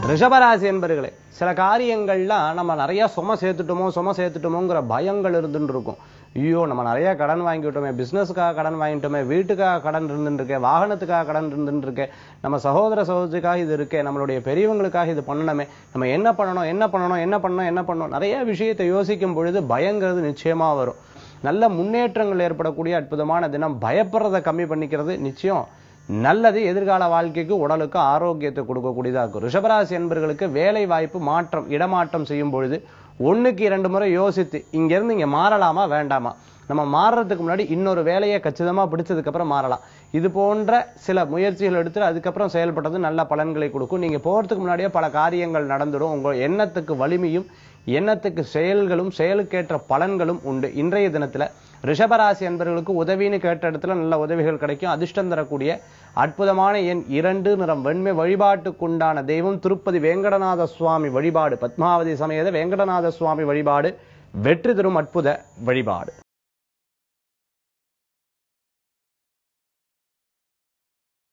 ரிஷபராசி என்பர்களே சில காரியங்கள்லாம் நம்ம நிறைய சும சேர்த்துட்டோமோ சும சேர்த்துட்டோமோங்கிற பயங்கள் இருந்துட்டு இருக்கும் ஐயோ நம்ம நிறைய கடன் வாங்கிவிட்டோமே பிசினஸ்க்காக கடன் வாங்கிட்டோமே வீட்டுக்காக கடன் இருந்துட்டு இருக்கே வாகனத்துக்காக கடன் இருந்துட்டு இருக்கே நம்ம சகோதர சகோதரிக்காக இது இருக்கே நம்மளுடைய பெரியவங்களுக்காக இது பண்ணணுமே நம்ம என்ன பண்ணணும் என்ன பண்ணணும் என்ன பண்ணணும் என்ன பண்ணணும் நிறைய விஷயத்தை யோசிக்கும் பொழுது பயங்கிறது நிச்சயமா வரும் நல்ல முன்னேற்றங்கள் ஏற்படக்கூடிய அற்புதமான தினம் பயப்படுறதை கம்மி பண்ணிக்கிறது நிச்சயம் நல்லது எதிர்கால வாழ்க்கைக்கு உடலுக்கு ஆரோக்கியத்தை கொடுக்கக்கூடியதா இருக்கும் ரிஷபராசி என்பர்களுக்கு வேலை வாய்ப்பு மாற்றம் இடமாற்றம் செய்யும் பொழுது ஒண்ணுக்கு இரண்டு முறை யோசித்து இங்க இருந்து இங்க மாறலாமா வேண்டாமா நம்ம மாறுறதுக்கு முன்னாடி இன்னொரு வேலையை கச்சிதமா பிடிச்சதுக்கு அப்புறம் மாறலாம் இது போன்ற சில முயற்சிகள் எடுத்து அதுக்கப்புறம் செயல்பட்டது நல்ல பலன்களை கொடுக்கும் நீங்க போறதுக்கு முன்னாடியே பல காரியங்கள் நடந்துடும் உங்க எண்ணத்துக்கு வலிமையும் எண்ணத்துக்கு செயல்களும் செயலுக்கேற்ற பலன்களும் உண்டு இன்றைய தினத்துல ரிஷபராசி என்பவர்களுக்கு உதவின்னு கேட்ட இடத்துல நல்ல உதவிகள் கிடைக்கும் அதிர்ஷ்டம் தரக்கூடிய அற்புதமான எண் இரண்டு நிறம் வெண்மை வழிபாட்டுக்குண்டான தெய்வம் திருப்பதி வேங்கடநாத சுவாமி வழிபாடு பத்மாவதி சமேத வேங்கடநாத சுவாமி வழிபாடு வெற்றி தரும் அற்புத வழிபாடு